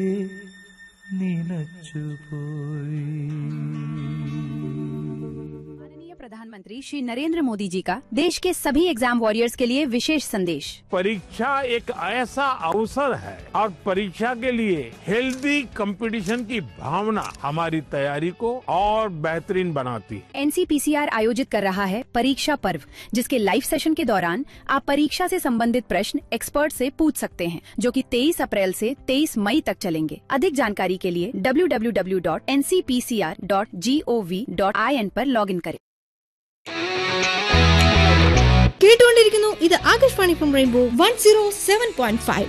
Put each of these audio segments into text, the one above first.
നിലച്ചുപോയി माननीय प्रधानमंत्री श्री नरेंद्र मोदी जी का देश के सभी एग्जाम वॉरियर्स के लिए विशेष संदेश परीक्षा एक ऐसा अवसर है और परीक्षा के लिए हेल्दी कंपटीशन की भावना हमारी तैयारी को और बेहतरीन बनाती है एनसीपीसीआर आयोजित कर रहा है परीक्षा पर्व जिसके लाइव सेशन के दौरान आप परीक्षा से संबंधित प्रश्न एक्सपर्ट से पूछ सकते हैं जो कि 23 अप्रैल से 23 मई तक चलेंगे अधिक जानकारी के लिए www.ncpcr.gov.in पर लॉगिन करें കേട്ടുകൊണ്ടിരിക്കുന്നു ഇത് Akashvani from rainbow one zero seven point five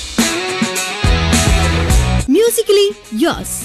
musically യോസ്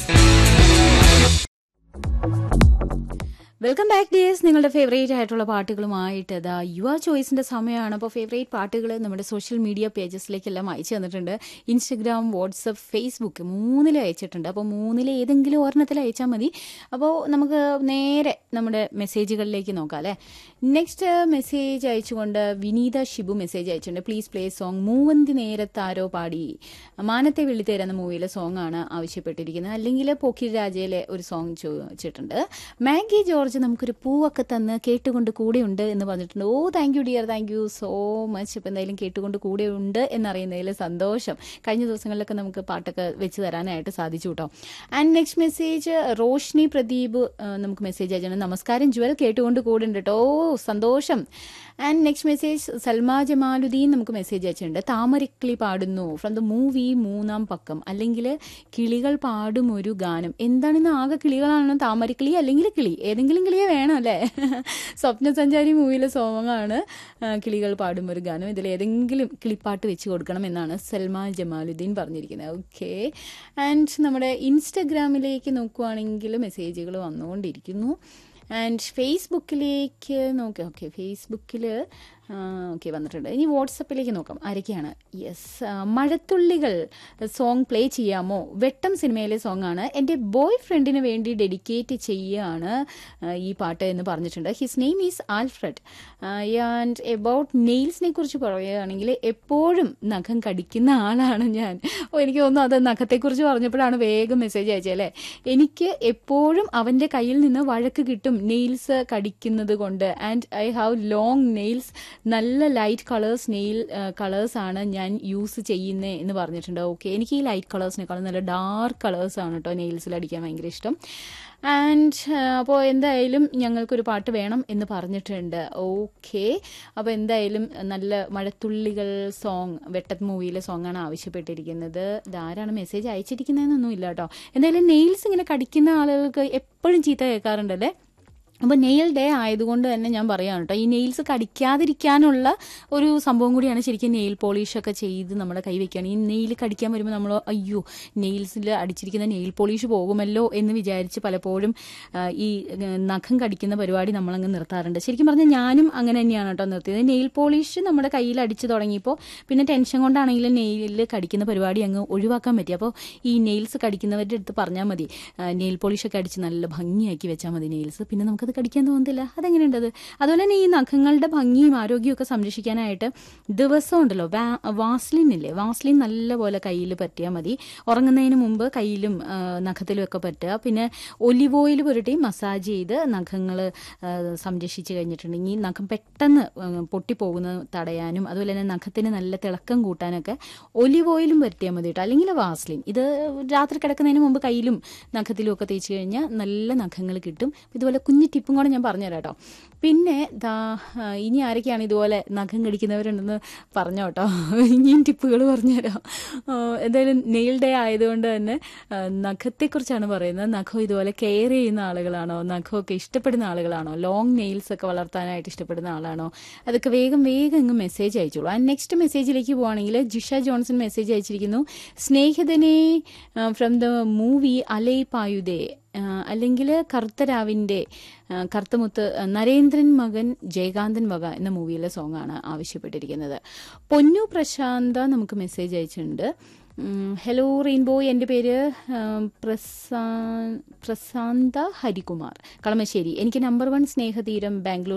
വെൽക്കം ബാക്ക് ഡിയേഴ്സ് നിങ്ങളുടെ ഫേവറേറ്റ് ആയിട്ടുള്ള പാട്ടുകളുമായിട്ട് ഇതാ യുവ ചോയ്സിന്റെ സമയമാണ് അപ്പോൾ ഫേവറേറ്റ് പാട്ടുകൾ നമ്മുടെ സോഷ്യൽ മീഡിയ പേജസിലേക്കെല്ലാം അയച്ചു തന്നിട്ടുണ്ട് ഇൻസ്റ്റഗ്രാം വാട്സപ്പ് ഫേസ്ബുക്ക് മൂന്നിൽ അയച്ചിട്ടുണ്ട് അപ്പോൾ മൂന്നിൽ ഏതെങ്കിലും ഒരെണ്ണത്തിൽ അയച്ചാൽ മതി അപ്പോൾ നമുക്ക് നേരെ നമ്മുടെ മെസ്സേജുകളിലേക്ക് നോക്കാം അല്ലേ നെക്സ്റ്റ് മെസ്സേജ് അയച്ചുകൊണ്ട് വിനീത ഷിബു മെസ്സേജ് അയച്ചിട്ടുണ്ട് പ്ലീസ് പ്ലേ സോങ് മൂവന്തി നേരത്താരോ പാടി മാനത്തെ വെള്ളിത്തേര എന്ന മൂവിയിലെ സോങ് ആണ് ആവശ്യപ്പെട്ടിരിക്കുന്നത് അല്ലെങ്കിൽ പോക്കിരി രാജയിലെ ഒരു സോങ് ചോദിച്ചിട്ടുണ്ട് മാഗി ജോർജ് നമുക്കൊരു പൂവൊക്കെ തന്ന് കേട്ടുകൊണ്ട് കൂടെയുണ്ട് എന്ന് പറഞ്ഞിട്ടുണ്ട് oh thank you dear thank you so much ഇപ്പം എന്തായാലും കേട്ടുകൊണ്ട് കൂടെയുണ്ട് എന്നറിയുന്നതിൽ സന്തോഷം കഴിഞ്ഞ ദിവസങ്ങളിലൊക്കെ നമുക്ക് പാട്ടൊക്കെ വെച്ച് തരാനായിട്ട് സാധിച്ചു കേട്ടോ and next message Roshni Pradeep ആ, നമുക്ക് മെസ്സേജ് അയച്ചിട്ടുണ്ട് നമസ്കാരം ജുവൽ കേട്ടുകൊണ്ട് കൂടെ ഉണ്ട് കേട്ടോ ഓ സന്തോഷം and next message Salma Jamaluddin നമുക്ക് മെസ്സേജ് അയച്ചിട്ടുണ്ട് താമരക്കിളി പാടുന്നു ഫ്രം ദ മൂവി മൂന്നാം പക്കം അല്ലെങ്കിൽ കിളികൾ പാടും ഒരു ഗാനം എന്താണെന്ന് ആകെ കിളികളാണ് താമരക്കിളി അല്ലെങ്കിൽ കിളി ഏതെങ്കിലും കിളിയെ വേണം അല്ലേ സ്വപ്ന സഞ്ചാരി മൂവിയിലെ സോങ്ങാണ് ആ, കിളികൾ പാടും ഒരു ഗാനം ഇതിൽ ഏതെങ്കിലും കിളിപ്പാട്ട് വെച്ച് കൊടുക്കണം എന്നാണ് സൽമാ ജമാലുദ്ദീൻ പറഞ്ഞിരിക്കുന്നത് ഓക്കെ ആൻഡ് നമ്മുടെ ഇൻസ്റ്റഗ്രാമിലേക്ക് നോക്കുവാണെങ്കിൽ മെസ്സേജുകൾ വന്നുകൊണ്ടിരിക്കുന്നു ആൻഡ് ഫേസ്ബുക്കിലേക്ക് നോക്കാം ഓക്കെ ഫേസ്ബുക്കിൽ ഓക്കെ വന്നിട്ടുണ്ട് ഇനി വാട്സപ്പിലേക്ക് നോക്കാം ആരൊക്കെയാണ് യെസ് മഴത്തുള്ളികൾ സോങ് പ്ലേ ചെയ്യാമോ വെട്ടം സിനിമയിലെ സോങ് ആണ് എൻ്റെ ബോയ് ഫ്രണ്ടിന് വേണ്ടി ഡെഡിക്കേറ്റ് ചെയ്യുകയാണ് ആ, ഈ പാട്ട് എന്ന് പറഞ്ഞിട്ടുണ്ട് his name is Alfred and about നെയിൽസിനെ കുറിച്ച് പറയുകയാണെങ്കിൽ എപ്പോഴും നഖം കടിക്കുന്ന ആളാണ് ഞാൻ ഓ എനിക്ക് തോന്നുന്നു അത് നഖത്തെക്കുറിച്ച് പറഞ്ഞപ്പോഴാണ് വേഗം മെസ്സേജ് അയച്ചല്ലേ എനിക്ക് എപ്പോഴും അവൻ്റെ കയ്യിൽ നിന്ന് വഴക്ക് കിട്ടും നെയിൽസ് കടിക്കുന്നത് കൊണ്ട് and I have long nails നല്ല ലൈറ്റ് കളേഴ്സ് നെയിൽ കളേഴ്സ് ആണ് ഞാൻ യൂസ് ചെയ്യുന്നത് എന്ന് പറഞ്ഞിട്ടുണ്ട് ഓക്കെ എനിക്ക് ഈ ലൈറ്റ് കളേഴ്സിനേക്കാളും നല്ല ഡാർക്ക് കളേഴ്സ് ആണ് കേട്ടോ നെയിൽസിൽ അടിക്കാൻ ഭയങ്കര ഇഷ്ടം ആൻഡ് അപ്പോൾ എന്തായാലും ഞങ്ങൾക്കൊരു പാട്ട് വേണം എന്ന് പറഞ്ഞിട്ടുണ്ട് ഓക്കെ അപ്പോൾ എന്തായാലും നല്ല മഴത്തുള്ളികൾ സോങ് വെട്ടത്ത് മൂവിയിലെ സോങ്ങാണ് ആവശ്യപ്പെട്ടിരിക്കുന്നത് ഇതാരാണ് മെസ്സേജ് അയച്ചിരിക്കുന്നതെന്നൊന്നും ഇല്ല കേട്ടോ എന്തായാലും നെയിൽസ് ഇങ്ങനെ കടിക്കുന്ന ആളുകൾക്ക് എപ്പോഴും ചീത്ത കേൾക്കാറുണ്ടല്ലേ അപ്പോൾ നെയിൽ ഡേ ആയതുകൊണ്ട് തന്നെ ഞാൻ പറയുകയാണ് കേട്ടോ ഈ നെയിൽസ് കടിക്കാതിരിക്കാനുള്ള ഒരു സംഭവം കൂടിയാണ് ശരിക്കും നെയിൽ പോളിഷ് ഒക്കെ ചെയ്ത് നമ്മുടെ കൈ വെക്കുകയാണ് ഈ നെയിൽ കടിക്കാൻ വരുമ്പോൾ നമ്മൾ അയ്യോ നെയിൽസിൽ അടിച്ചിരിക്കുന്ന നെയിൽ പോളിഷ് പോകുമല്ലോ എന്ന് വിചാരിച്ച് പലപ്പോഴും ആ, ഈ ഏ, നഖം കടിക്കുന്ന പരിപാടി നമ്മളങ്ങ് നിർത്താറുണ്ട് ശരിക്കും പറഞ്ഞാൽ ഞാനും അങ്ങനെ തന്നെയാണ് കേട്ടോ നിർത്തിയത് നെയിൽ പോളിഷ് നമ്മുടെ കയ്യിൽ അടിച്ചു തുടങ്ങിയപ്പോൾ പിന്നെ ടെൻഷൻ കൊണ്ടാണെങ്കിലും നെയിലിൽ കടിക്കുന്ന പരിപാടി അങ്ങ് ഒഴിവാക്കാൻ പറ്റി അപ്പോൾ ഈ നെയിൽസ് കടിക്കുന്നവരുടെ അടുത്ത് പറഞ്ഞാൽ മതി നെയിൽ പോളിഷൊക്കെ അടിച്ച് നല്ല ഭംഗിയാക്കി വെച്ചാൽ മതി നെയിൽസ് പിന്നെ നമുക്കത് കടിക്കാൻ തോന്നത്തില്ല അതെങ്ങനെയുണ്ടത് അതുപോലെ തന്നെ ഈ നഖങ്ങളുടെ ഭംഗിയും ആരോഗ്യവും ഒക്കെ സംരക്ഷിക്കാനായിട്ട് ദിവസം ഉണ്ടല്ലോ വാ- വാസ്ലിൻ ഇല്ലേ വാസ്ലിൻ നല്ലപോലെ കയ്യിൽ പറ്റിയാൽ മതി ഉറങ്ങുന്നതിന് മുമ്പ് കയ്യിലും ആ, നഖത്തിലും ഒക്കെ പറ്റുക പിന്നെ ഒലിവ് ഓയിൽ പുരട്ടി മസാജ് ചെയ്ത് നഖങ്ങൾ സംരക്ഷിച്ച് കഴിഞ്ഞിട്ടുണ്ടെങ്കിൽ നഖം പെട്ടെന്ന് ആ, പൊട്ടിപ്പോകുന്നത് തടയാനും അതുപോലെ തന്നെ നഖത്തിന് നല്ല തിളക്കം കൂട്ടാനൊക്കെ ഒലിവ് ഓയിലും പുരട്ടിയാൽ മതി കേട്ടോ അല്ലെങ്കിൽ വാസ്ലിൻ ഇത് രാത്രി കിടക്കുന്നതിന് മുമ്പ് കയ്യിലും നഖത്തിലും ഒക്കെ തേച്ച് കഴിഞ്ഞാൽ നല്ല നഖങ്ങൾ കിട്ടും ഇതുപോലെ കുഞ്ഞു ടിപ്പും കൂടെ ഞാൻ പറഞ്ഞുതരാം കേട്ടോ പിന്നെ ദാ ആ, ഇനി ആരൊക്കെയാണ് ഇതുപോലെ നഖം കടിക്കുന്നവരുണ്ടെന്ന് പറഞ്ഞോ കേട്ടോ ഇനിയും ടിപ്പുകൾ പറഞ്ഞുതരാം ആ, എന്തായാലും നെയിൽ ഡേ ആയതുകൊണ്ട് തന്നെ ആ, നഖത്തെക്കുറിച്ചാണ് പറയുന്നത് നഖം ഇതുപോലെ കെയർ ചെയ്യുന്ന ആളുകളാണോ നഖമൊക്കെ ഇഷ്ടപ്പെടുന്ന ആളുകളാണോ ലോങ് നെയിൽസ് ഒക്കെ വളർത്താനായിട്ട് ഇഷ്ടപ്പെടുന്ന ആളാണോ അതൊക്കെ വേഗം വേഗം അങ്ങ് മെസ്സേജ് അയച്ചോളൂ ആൻഡ് നെക്സ്റ്റ് മെസ്സേജിലേക്ക് പോവുകയാണെങ്കിൽ ജിഷ ജോൺസൺ മെസ്സേജ് അയച്ചിരിക്കുന്നു സ്നേഹിതനെ ഫ്രം ദ മൂവി അലൈ പായുദേ അല്ലെങ്കിൽ കറുത്തരാവിൻ്റെ കറുത്തമുത്ത് ആ, നരേന്ദ്രൻ മകൻ ജയകാന്തൻ വക എന്ന മൂവിയിലെ സോങ്ങാണ് ആവശ്യപ്പെട്ടിരിക്കുന്നത് പൊന്നു പ്രശാന്ത നമുക്ക് മെസ്സേജ് അയച്ചിട്ടുണ്ട് ഉം, ഹലോ റെയിൻബോ എൻ്റെ പേര് ആ, പ്രസാ പ്രശാന്ത ഹരികുമാർ കളമശ്ശേരി എനിക്ക് നമ്പർ വൺ സ്നേഹതീരം ബാംഗ്ലൂർ